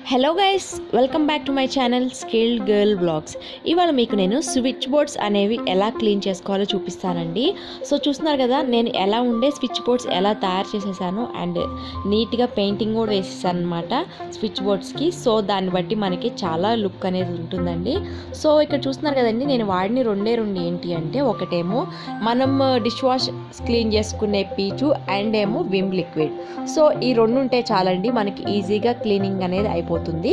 hello guys welcome back to my channel skilled girl blogs ఇవాళ మీకు నేను switch boards అనేవి ఎలా క్లీన్ చేసుకోవాలో చూపిస్తానండి సో చూస్తున్నారు కదా నేను ఎలా ఉండే స్విచ్ బోర్డ్స్ ఎలా తయారు చేసేసాను అండ్ నీట్గా పెయింటింగ్ కూడా వేసేసాను అనమాట స్విచ్ బోర్డ్స్కి సో దాన్ని బట్టి మనకి చాలా లుక్ అనేది ఉంటుందండి సో ఇక్కడ చూస్తున్నారు కదండి నేను వాడిని రెండే రెండు ఏంటి అంటే ఒకటేమో మనం డిష్ వాష్ క్లీన్ చేసుకునే పీచు అండ్ ఏమో విమ్ లిక్విడ్ సో ఈ రెండు ఉంటే చాలండి మనకి ఈజీగా క్లీనింగ్ అనేది అయిపోతుంది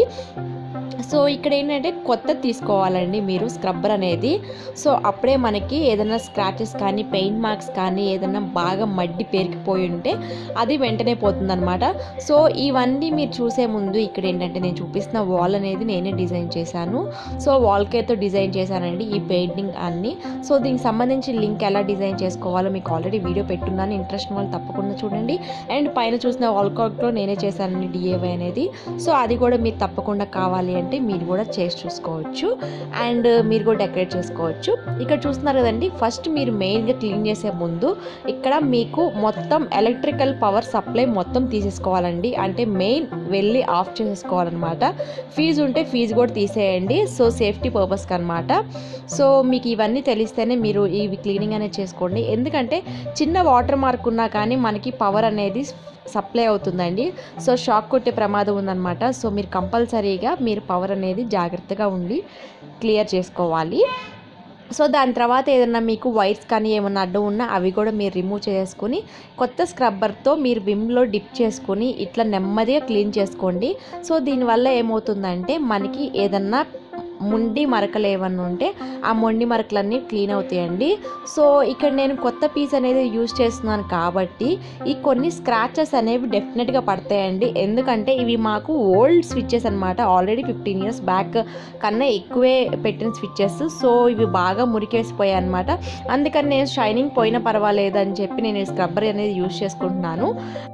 సో ఇక్కడ ఏంటంటే కొత్త తీసుకోవాలండి మీరు స్క్రబ్బర్ అనేది సో అప్పుడే మనకి ఏదైనా స్క్రాచెస్ కానీ పెయింట్ మార్క్స్ కానీ ఏదైనా బాగా మడ్డి పేరుకుపోయి ఉంటే అది వెంటనే పోతుందన్నమాట సో ఇవన్నీ మీరు చూసే ముందు ఇక్కడ ఏంటంటే నేను చూపిస్తున్న వాల్ అనేది నేనే డిజైన్ చేశాను సో వాల్కేతో డిజైన్ చేశానండి ఈ పెయింటింగ్ అన్ని సో దీనికి సంబంధించి లింక్ ఎలా డిజైన్ చేసుకోవాలో మీకు ఆల్రెడీ వీడియో పెట్టున్నాను ఇంట్రెస్ట్ వాళ్ళు తప్పకుండా చూడండి అండ్ పైన చూసిన వాల్కాక్లో నేనే చేశానండి డిఏవై అనేది సో అది కూడా మీరు తప్పకుండా కావాలి అంటే మీరు కూడా చేసి చూసుకోవచ్చు అండ్ మీరు కూడా డెకరేట్ చేసుకోవచ్చు ఇక్కడ చూస్తున్నారు కదండి ఫస్ట్ మీరు మెయిన్గా క్లీన్ చేసే ముందు ఇక్కడ మీకు మొత్తం ఎలక్ట్రికల్ పవర్ సప్లై మొత్తం తీసేసుకోవాలండి అంటే మెయిన్ వెళ్ళి ఆఫ్ చేసేసుకోవాలన్నమాట ఫీజు ఉంటే ఫీజు కూడా తీసేయండి సో సేఫ్టీ పర్పస్కి అనమాట సో మీకు ఇవన్నీ తెలిస్తేనే మీరు ఇవి క్లీనింగ్ అనేది చేసుకోండి ఎందుకంటే చిన్న వాటర్ మార్క్ ఉన్నా కానీ మనకి పవర్ అనేది సప్లై అవుతుందండి సో షాక్ కొట్టే ప్రమాదం ఉందన్నమాట సో మీరు కంపల్సరీగా మీరు పవర్ అనేది జాగ్రత్తగా ఉండి క్లియర్ చేసుకోవాలి సో దాని తర్వాత ఏదన్నా మీకు వైర్స్ కానీ ఏమన్నా అడ్డం ఉన్నా అవి కూడా మీరు రిమూవ్ చేసుకొని కొత్త స్క్రబ్బర్తో మీరు విమ్లో డిప్ చేసుకొని ఇట్లా నెమ్మదిగా క్లీన్ చేసుకోండి సో దీనివల్ల ఏమవుతుందంటే మనకి ఏదన్నా మొండి మరకలు ఏమన్నా ఉంటే ఆ మొండి మరకలన్నీ క్లీన్ అవుతాయండి సో ఇక్కడ నేను కొత్త పీస్ అనేది యూజ్ చేస్తున్నాను కాబట్టి ఈ కొన్ని స్క్రాచెస్ అనేవి డెఫినెట్గా పడతాయండి ఎందుకంటే ఇవి మాకు ఓల్డ్ స్విచ్చెస్ అనమాట ఆల్రెడీ ఫిఫ్టీన్ ఇయర్స్ బ్యాక్ కన్నా ఎక్కువే పెట్టిన స్విచ్చెస్ సో ఇవి బాగా మురికేసిపోయాయి అనమాట అందుకని నేను షైనింగ్ పోయినా పర్వాలేదు అని చెప్పి నేను స్క్రబ్బర్ అనేది యూజ్ చేసుకుంటున్నాను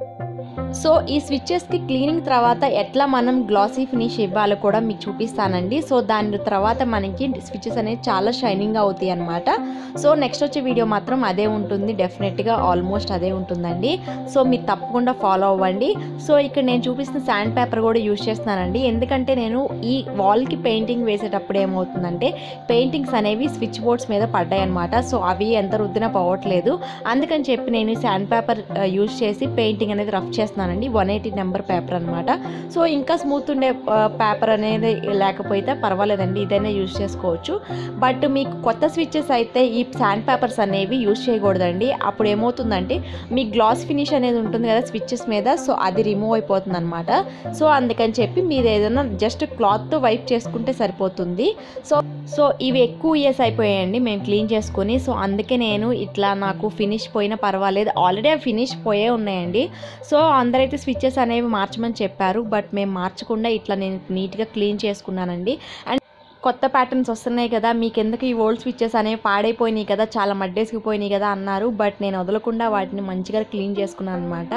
సో ఈ స్విచ్చెస్కి క్లీనింగ్ తర్వాత ఎట్లా మనం గ్లాసీ ఫినిష్ ఇవ్వాలో కూడా మీకు చూపిస్తానండి సో దాని తర్వాత మనకి స్విచ్చెస్ అనేవి చాలా షైనింగ్గా అవుతాయి అనమాట సో నెక్స్ట్ వచ్చే వీడియో మాత్రం అదే ఉంటుంది డెఫినెట్గా ఆల్మోస్ట్ అదే ఉంటుందండి సో మీరు తప్పకుండా ఫాలో అవ్వండి సో ఇక్కడ నేను చూపిస్తున్న శాండ్ పేపర్ కూడా యూజ్ చేస్తున్నానండి ఎందుకంటే నేను ఈ వాల్కి పెయింటింగ్ వేసేటప్పుడు ఏమవుతుందంటే పెయింటింగ్స్ అనేవి స్విచ్ బోర్డ్స్ మీద పడ్డాయి అనమాట సో అవి ఎంత రుద్దినా పోవట్లేదు అందుకని చెప్పి నేను శాండ్ పేపర్ యూజ్ చేసి పెయింటింగ్ అనేది రఫ్ చేస్తున్నానండి వన్ ఎయిటీ నెంబర్ పేపర్ అనమాట సో ఇంకా స్మూత్ ఉండే పేపర్ అనేది లేకపోతే పర్వాలేదండి ఇదైనా యూజ్ చేసుకోవచ్చు బట్ మీకు కొత్త స్విచ్చెస్ అయితే ఈ శాండ్ పేపర్స్ అనేవి యూజ్ చేయకూడదండి అప్పుడు ఏమవుతుందంటే మీ గ్లాస్ ఫినిష్ అనేది ఉంటుంది కదా స్విచ్చెస్ మీద సో అది రిమూవ్ అయిపోతుంది అనమాట సో అందుకని చెప్పి మీరు ఏదైనా జస్ట్ క్లాత్తో వైప్ చేసుకుంటే సరిపోతుంది సో సో ఇవి ఎక్కువ ఇయర్స్ అయిపోయాయండి మేము క్లీన్ చేసుకొని సో అందుకే నేను ఇట్లా నాకు ఫినిష్ పోయినా పర్వాలేదు ఆల్రెడీ ఫినిష్ పోయే ఉన్నాయండి సో అందరైతే స్విచ్చెస్ అనేవి మార్చమని చెప్పారు బట్ మేము మార్చకుండా ఇట్లా నేను నీట్గా క్లీన్ చేసుకున్నానండి అండ్ కొత్త ప్యాటర్న్స్ వస్తున్నాయి కదా మీకు ఎందుకు ఈ ఓల్డ్ స్విచ్చెస్ అనేవి పాడైపోయినాయి కదా చాలా మడ్డేసుకుపోయినాయి కదా అన్నారు బట్ నేను వదలకుండా వాటిని మంచిగా క్లీన్ చేసుకున్నాను అనమాట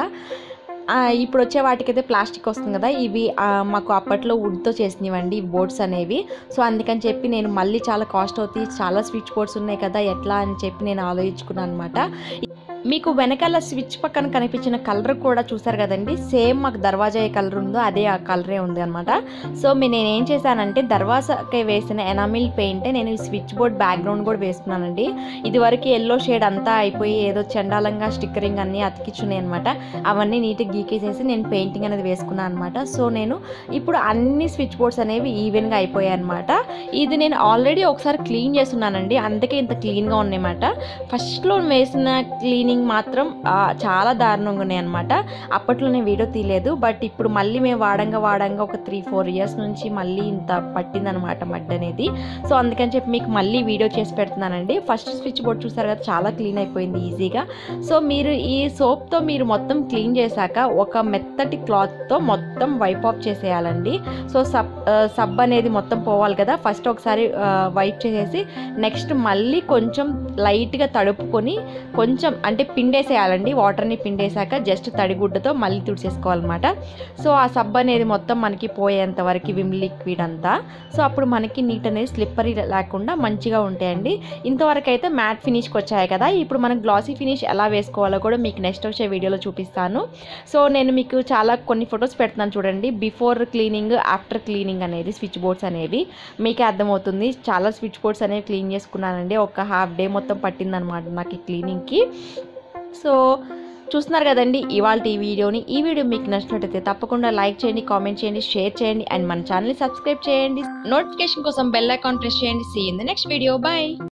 ఇప్పుడు వచ్చే వాటికైతే ప్లాస్టిక్ వస్తుంది కదా ఇవి మాకు అప్పట్లో వుడ్తో చేసినవండి ఈ బోర్డ్స్ అనేవి సో అందుకని చెప్పి నేను మళ్ళీ చాలా కాస్ట్ అవుతాయి చాలా స్విచ్ బోర్డ్స్ ఉన్నాయి కదా ఎట్లా అని చెప్పి నేను ఆలోచించుకున్నాను అనమాట మీకు వెనకాల స్విచ్ పక్కన కనిపించిన కలర్ కూడా చూసారు కదండి సేమ్ మాకు దర్వాజా ఏ కలర్ ఉందో అదే ఆ కలరే ఉంది అనమాట సో మీ నేను ఏం చేశానంటే దర్వాజాకి వేసిన ఎనామిల్ పెయింటే నేను ఈ స్విచ్ బోర్డ్ బ్యాక్గ్రౌండ్ కూడా వేసుకున్నానండి ఇది వరకు ఎల్లో షేడ్ అంతా అయిపోయి ఏదో చండాలంగా స్టిక్కరింగ్ అన్నీ అతికించున్నాయి అనమాట అవన్నీ నీట్గా గీకేసేసి నేను పెయింటింగ్ అనేది వేసుకున్నాను అనమాట సో నేను ఇప్పుడు అన్ని స్విచ్ బోర్డ్స్ అనేవి ఈవెన్గా అయిపోయాయి అనమాట ఇది నేను ఆల్రెడీ ఒకసారి క్లీన్ చేస్తున్నానండి అందుకే ఇంత క్లీన్గా ఉన్నాయన్నమాట ఫస్ట్లో వేసిన క్లీనింగ్ మాత్రం చాలా దారుణంగా ఉన్నాయి అనమాట అప్పట్లో నేను వీడియో తీయలేదు బట్ ఇప్పుడు మళ్ళీ మేము వాడంగా వాడంగా ఒక త్రీ ఫోర్ ఇయర్స్ నుంచి మళ్ళీ ఇంత పట్టిందనమాట మడ్ అనేది సో అందుకని చెప్పి మీకు మళ్ళీ వీడియో చేసి పెడుతున్నానండి ఫస్ట్ స్విచ్ బోర్డ్ చూసారు కదా చాలా క్లీన్ అయిపోయింది ఈజీగా సో మీరు ఈ సోప్తో మీరు మొత్తం క్లీన్ చేశాక ఒక మెత్తటి క్లాత్తో మొత్తం వైప్ ఆఫ్ చేసేయాలండి సో సబ్ సబ్ అనేది మొత్తం పోవాలి కదా ఫస్ట్ ఒకసారి వైప్ చేసేసి నెక్స్ట్ మళ్ళీ కొంచెం లైట్గా తడుపుకొని కొంచెం అంటే అంటే పిండేసేయాలండి వాటర్ని పిండేశాక జస్ట్ తడిగుడ్డతో మళ్ళీ తుడిచేసుకోవాలన్నమాట సో ఆ సబ్బు అనేది మొత్తం మనకి పోయేంత వరకు విమ్ లిక్విడ్ అంతా సో అప్పుడు మనకి నీట్ అనేది స్లిప్పరీ లేకుండా మంచిగా ఉంటాయండి ఇంతవరకు అయితే మ్యాట్ ఫినిష్కి వచ్చాయి కదా ఇప్పుడు మనం గ్లాసీ ఫినిష్ ఎలా వేసుకోవాలో కూడా మీకు నెక్స్ట్ వచ్చే వీడియోలో చూపిస్తాను సో నేను మీకు చాలా కొన్ని ఫొటోస్ పెడుతున్నాను చూడండి బిఫోర్ క్లీనింగ్ ఆఫ్టర్ క్లీనింగ్ అనేది స్విచ్ బోర్డ్స్ అనేవి మీకే అర్థమవుతుంది చాలా స్విచ్ బోర్డ్స్ అనేవి క్లీన్ చేసుకున్నానండి ఒక హాఫ్ డే మొత్తం పట్టిందనమాట నాకు ఈ క్లీనింగ్కి సో చూస్తున్నారు కదండి ఇవాళ ఈ వీడియోని ఈ వీడియో మీకు నచ్చినట్టయితే తప్పకుండా లైక్ చేయండి కామెంట్ చేయండి షేర్ చేయండి అండ్ మన ఛానల్ని సబ్స్క్రైబ్ చేయండి నోటిఫికేషన్ కోసం బెల్ ఐకాన్ ప్రెస్ చేయండి see in the next video bye